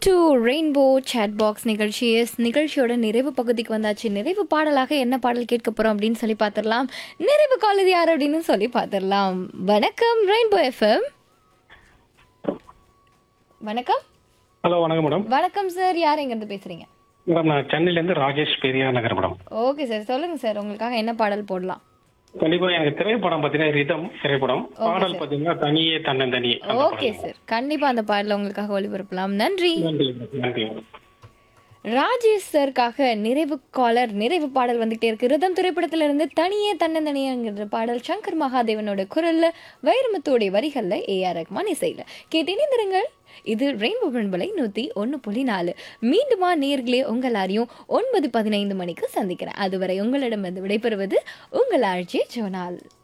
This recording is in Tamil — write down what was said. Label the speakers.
Speaker 1: டு ரெயின்போ சேட் பாக்ஸ் நிகழ்ச்சி எஸ் நிகழ்ச்சியோட நிறைவு பகுதிக்கு வந்தாச்சு நிறைவு பாடலாக என்ன பாடல் கேட்க போறோம் அப்படின்னு சொல்லி பார்த்துடலாம் நிறைவு கால் இது யார் அப்படின்னு சொல்லி பார்த்துடலாம் வணக்கம் ரெயின்போ எஃப்எம் வணக்கம்
Speaker 2: ஹலோ வணக்கம் மேடம்
Speaker 1: வணக்கம் சார் யார் எங்கேருந்து பேசுறீங்க
Speaker 2: மேடம் நான் சென்னையிலேருந்து Rajesh Periyar Nagar madam
Speaker 1: okay sir சொல்லுங்க சார் உங்களுக்காக என்ன பாடல் போடலாம்
Speaker 2: கண்டிப்பா எனக்கு திரைப்படம் பார்த்தீங்கன்னா ரிதம் திரைப்படம் பாடல் பார்த்தீங்கன்னா தனியே தன்னந்தனியே அந்த
Speaker 1: ஓகே சார் கண்டிப்பா அந்த பாடலை உங்களுக்காக ஒளிபரப்பலாம் நன்றி
Speaker 2: நன்றி நன்றி மேடம்
Speaker 1: ராஜேஷ் சருக்காக நிறைவு காலர் நிறைவு பாடல் வந்துகிட்டே இருக்கு ரிதம் திரைப்படத்துல இருந்து தனியே தன்னந்தனியங்கிற பாடல் சங்கர் மகாதேவனோட குரல்ல வைரமுத்தோடைய வரிகள்ல ஏ ஆர் ரஹ்மான் இசையில கேட்டினிந்திருங்கள் இது ரெயின்போ பண்பலை நூத்தி ஒன்னு புள்ளி நாலு மீண்டுமா நேர்களே உங்கள் எல்லாரையும் ஒன்பது பதினைந்து மணிக்கு சந்திக்கிறேன் அதுவரை உங்களிடமிருந்து விடைபெறுவது உங்கள் ஆட்சி ஜோனால்